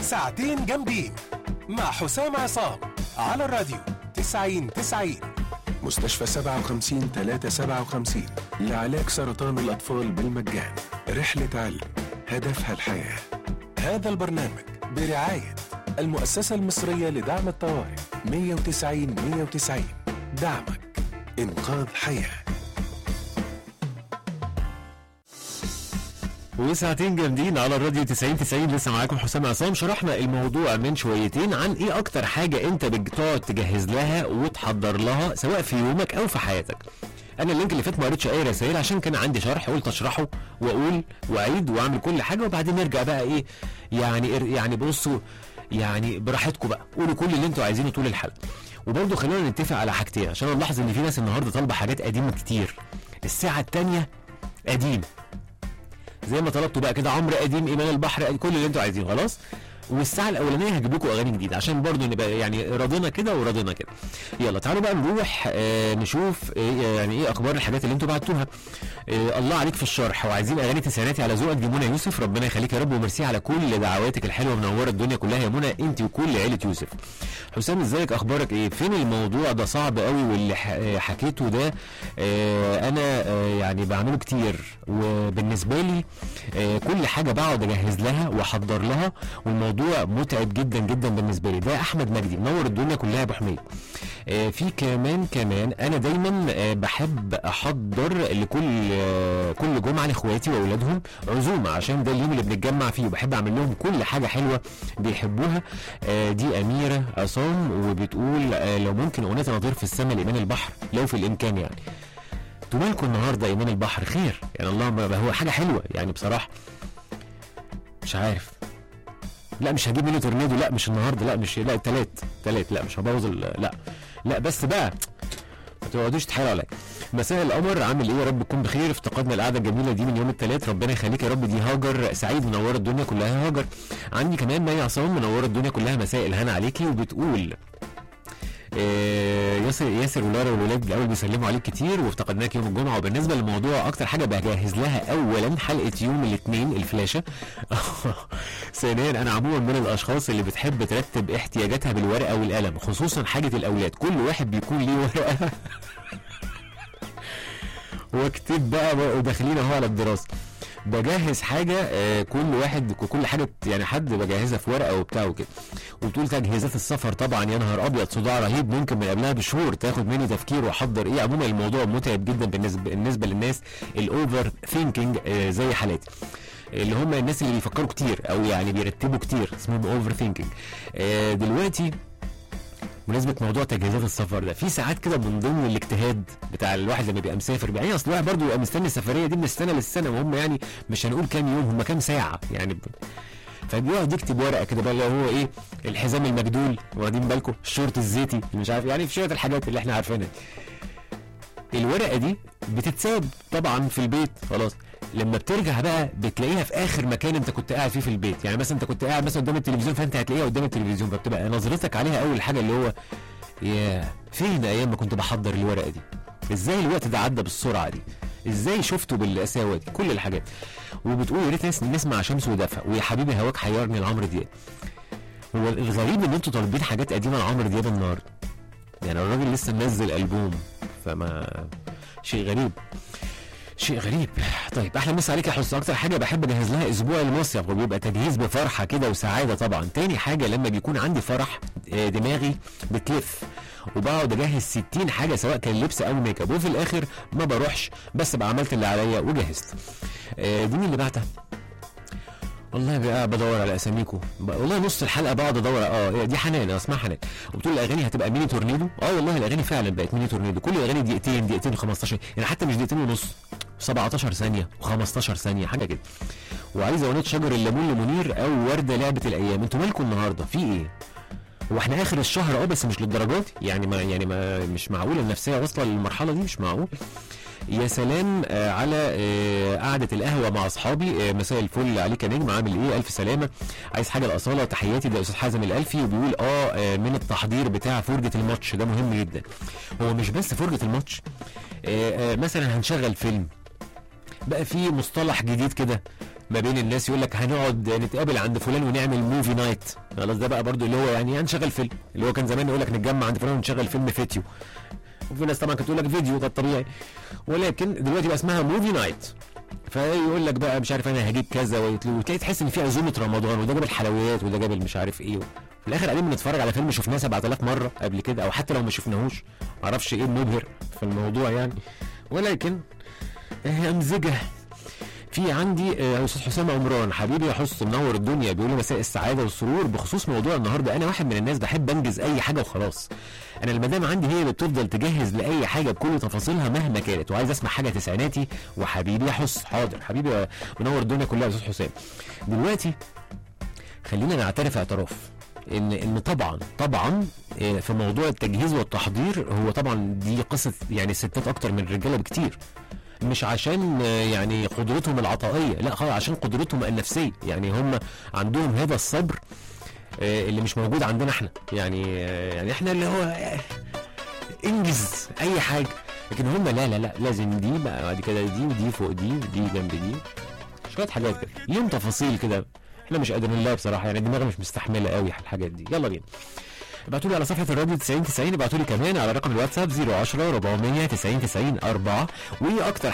ساعتين جامدين مع حسام عصام على الراديو 90 90 مستشفى 57 357 لعلاج سرطان الأطفال بالمجان رحلة علم هدفها الحياة هذا البرنامج برعاية المؤسسة المصرية لدعم الطوارئ 190 190 دعمك إنقاذ حياه وساعتين جامدين على الراديو 90 90 لسه معاكم حسام عصام شرحنا الموضوع من شويتين عن ايه اكتر حاجه انت بتقعد تجهز لها وتحضر لها سواء في يومك او في حياتك انا اللينك اللي فات ما قريتش اي رسائل عشان كان عندي شرح قلت اشرحه واقول واعيد واعمل كل حاجه وبعدين نرجع بقى ايه يعني يعني بصوا يعني براحتكم بقى قولوا كل اللي انتوا عايزينه طول الحلقه وبرضه خلينا نتفق على حاجتين عشان انا ملاحظ ان في ناس النهارده طالبه حاجات قديمه كتير الساعه الثانيه قديم زي ما طلبتوا بقى كده عمرو قديم ايمان البحر قديم كل اللي انتوا عايزينه خلاص والساعه الاولانيه هجيب لكم اغاني جديده عشان برضو نبقى يعني راضينا كده وراضينا كده يلا تعالوا بقى نروح آه نشوف آه يعني ايه اخبار الحاجات اللي انتوا بعتوها آه الله عليك في الشرح وعايزين اغاني تسعيناتي على ذوقك دي منى يوسف ربنا يخليك يا رب وميرسي على كل دعواتك الحلوه منوره الدنيا كلها يا منى انت وكل عيله يوسف حسام ازيك اخبارك ايه فين الموضوع ده صعب قوي واللي ح- آه، حكيته ده آه انا آه يعني بعمله كتير وبالنسبه لي آه كل حاجه بقعد اجهز لها واحضر لها والموضوع متعب جدا جدا بالنسبه لي ده احمد مجدي منور الدنيا كلها يا ابو حميد آه في كمان كمان انا دايما آه بحب احضر لكل آه كل جمعه لاخواتي واولادهم عزومه عشان ده اليوم اللي بنتجمع فيه وبحب اعمل لهم كل حاجه حلوه بيحبوها آه دي اميره عصام وبتقول آه لو ممكن اغنيه نطير في السماء لايمان البحر لو في الامكان يعني انتوا مالكم النهارده ايمان البحر خير يعني الله ما هو حاجه حلوه يعني بصراحه مش عارف لا مش هجيب منه تورنيدو لا مش النهارده لا مش لا التلات تلات لا مش هبوظ ال- لا لا بس بقى ما تقعدوش تحايلوا عليا مساء القمر عامل ايه يا رب تكون بخير افتقدنا القعده الجميله دي من يوم الثلاث ربنا يخليك يا رب دي هاجر سعيد منوره الدنيا كلها يا هاجر عندي كمان مي عصام منوره الدنيا كلها مساء الهنا عليكي وبتقول آه، ياسر ياسر ولارا والولاد الاول بيسلموا عليك كتير وافتقدناك يوم الجمعه وبالنسبه للموضوع اكتر حاجه بجهز لها اولا حلقه يوم الاثنين الفلاشه ثانيا انا عموما من الاشخاص اللي بتحب ترتب احتياجاتها بالورقه والقلم خصوصا حاجه الاولاد كل واحد بيكون ليه ورقه واكتب بقى بقى داخلين اهو على الدراسه بجهز حاجه آه، كل واحد كل حاجه يعني حد بجهزها في ورقه وبتاع وكده وبتقول تجهيزات السفر طبعا يا نهار ابيض صداع رهيب ممكن من قبلها بشهور تاخد مني تفكير واحضر ايه عموما الموضوع متعب جدا بالنسبه بالنسبه للناس الاوفر ثينكينج زي حالاتي اللي هم الناس اللي بيفكروا كتير او يعني بيرتبوا كتير اسمهم اوفر ثينكينج دلوقتي بمناسبه موضوع تجهيزات السفر ده في ساعات كده من ضمن الاجتهاد بتاع الواحد لما بيبقى مسافر يعني اصل الواحد برضه بيبقى مستني السفريه دي من السنه للسنه وهم يعني مش هنقول كام يوم هم كام ساعه يعني ب... فبيقعد يكتب ورقه كده بقى اللي هو ايه الحزام المجدول واخدين بالكم الشورت الزيتي اللي مش عارف يعني في شويه الحاجات اللي احنا عارفينها الورقه دي بتتساب طبعا في البيت خلاص لما بترجع بقى بتلاقيها في اخر مكان انت كنت قاعد فيه في البيت يعني مثلا انت كنت قاعد مثلا قدام التلفزيون فانت هتلاقيها قدام التلفزيون فبتبقى نظرتك عليها اول حاجه اللي هو يا فين ايام ما كنت بحضر الورقه دي ازاي الوقت ده عدى بالسرعه دي ازاي شفته بالقساوه دي كل الحاجات وبتقول يا ريت نس- نسمع شمس ودفى ويا حبيبي هواك حيرني لعمرو دياب هو الغريب ان انتوا طالبين حاجات قديمه لعمرو دياب النهارده يعني الراجل لسه منزل البوم فما شيء غريب شيء غريب طيب احلى مسا عليك يا حسن اكتر حاجه بحب اجهز لها اسبوع المصيف وبيبقى تجهيز بفرحه كده وسعاده طبعا تاني حاجه لما بيكون عندي فرح آه، دماغي بتلف وبقعد اجهز 60 حاجه سواء كان لبس او ميك اب وفي الاخر ما بروحش بس بقى عملت اللي عليا وجهزت آه، دي مين اللي بعتها والله بقى بدور على اساميكم بقى- والله نص الحلقه بقعد ادور اه دي حنان اسمها حنان وبتقول الاغاني هتبقى ميني تورنيدو اه والله الاغاني فعلا بقت ميني تورنيدو كل الاغاني دقيقتين دقيقتين 15 يعني حتى مش دقيقتين ونص 17 ثانيه و15 ثانيه حاجه كده وعايز اغنيه شجر الليمون لمنير او ورده لعبه الايام انتوا مالكم النهارده في ايه هو احنا اخر الشهر اه بس مش للدرجات يعني ما يعني ما مش معقول النفسيه واصله للمرحله دي مش معقول يا سلام آه على آه قعده القهوه مع اصحابي آه مساء الفل عليك يا نجم عامل ايه الف سلامه عايز حاجه الاصاله تحياتي ده استاذ حازم الالفي وبيقول اه, آه من التحضير بتاع فرجه الماتش ده مهم جدا هو مش بس فرجه الماتش آه آه مثلا هنشغل فيلم بقى في مصطلح جديد كده ما بين الناس يقول لك هنقعد نتقابل عند فلان ونعمل موفي نايت خلاص ده بقى برضو اللي هو يعني هنشغل فيلم اللي هو كان زمان يقول لك نتجمع عند فلان ونشغل فيلم فيديو وفي ناس طبعا كانت تقول لك فيديو ده الطبيعي ولكن دلوقتي بقى اسمها موفي نايت فيقول لك بقى مش عارف انا هجيب كذا ويتلو وتلاقي تحس ان في عزومه رمضان وده جاب الحلويات وده جاب مش عارف ايه في الاخر قاعدين بنتفرج على فيلم شفناه 7000 مره قبل كده او حتى لو ما شفناهوش معرفش ايه المبهر في الموضوع يعني ولكن آه، امزجه في عندي آه، استاذ حسام عمران حبيبي يا حس منور الدنيا بيقول لي مساء السعاده والسرور بخصوص موضوع النهارده انا واحد من الناس بحب انجز اي حاجه وخلاص انا المدام عندي هي اللي بتفضل تجهز لاي حاجه بكل تفاصيلها مهما كانت وعايز اسمع حاجه تسعيناتي وحبيبي يا حس حاضر حبيبي يا منور الدنيا كلها يا استاذ حسام دلوقتي خلينا نعترف اعتراف ان ان طبعا طبعا آه، في موضوع التجهيز والتحضير هو طبعا دي قصه يعني الستات اكتر من الرجاله بكتير مش عشان آه، يعني قدرتهم العطائيه لا خالص عشان قدرتهم النفسيه يعني هم عندهم هذا الصبر آه، اللي مش موجود عندنا احنا يعني آه، يعني احنا اللي هو آه، انجز اي حاجه لكن هم لا لا لا لازم دي بقى بعد كده دي ودي فوق دي ودي جنب دي شويه حاجات كده ليهم تفاصيل كده احنا مش قادرين لها بصراحه يعني الدماغ مش مستحمله قوي الحاجات دي يلا بينا ابعتوا لي على صفحه الراديو 90 90 ابعتوا لي كمان على رقم الواتساب 010 400 90 90 4 وايه اكتر